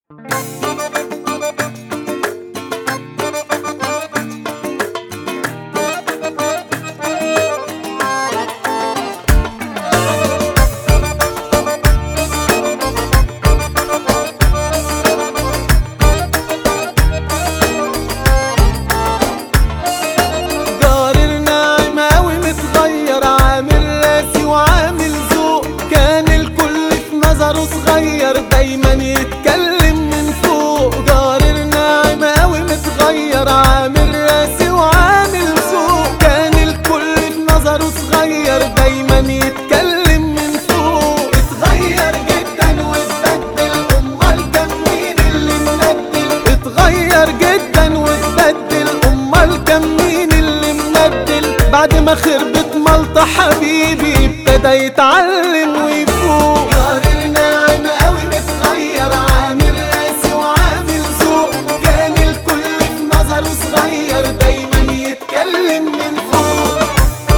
ما خربت ملطة حبيبي ابتدى يتعلم ويفوق جارنا عم قوي متغير عامل قاسي وعامل ذوق كان الكل في نظره صغير دايما يتكلم من فوق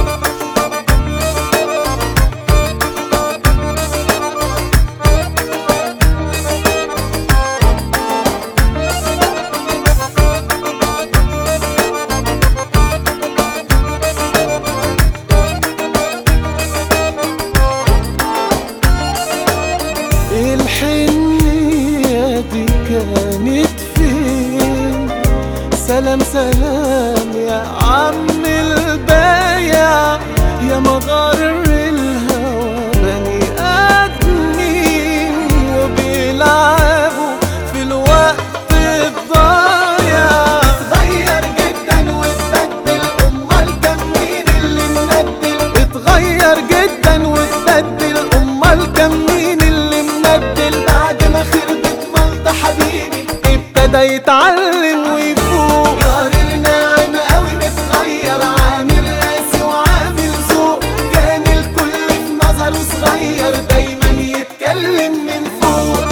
الحنية دي كانت فين سلام سلام يا عم البايع يا مغار الهوى بني آدمين وبيلعبوا في الوقت الضايع اتغير جدا واتبدل امال كان مين اللي مندل اتغير جدا واتبدل امال كان مين اللي مبدل بعد ما خربت ملطة حبيبي ابتدى يتعلم ويفوق جارنا عم قوي متغير عامل قاسي وعامل ذوق كان الكل في نظره صغير دايما يتكلم من فوق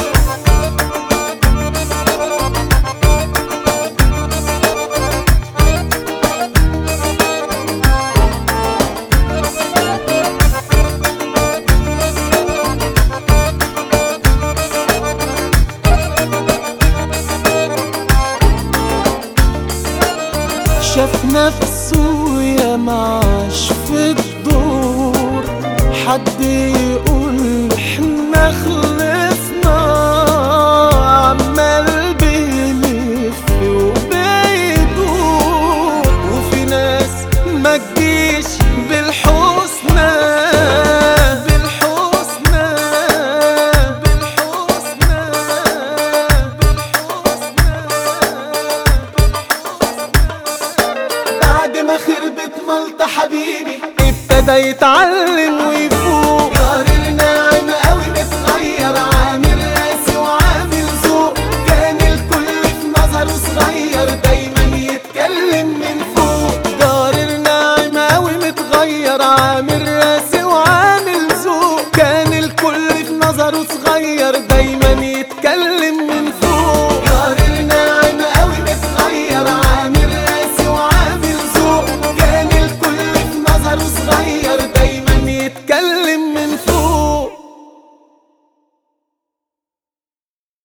شاف نفسه يا معاش في الدور حد يقول احنا خلصنا عمال بيلف وبيدور وفي ناس ما تجيش بالحسنى بالحسنى بالحسنى بالحسنى بعد ما خربت ملطة حبيبي ابتدى يتعلم ويفهم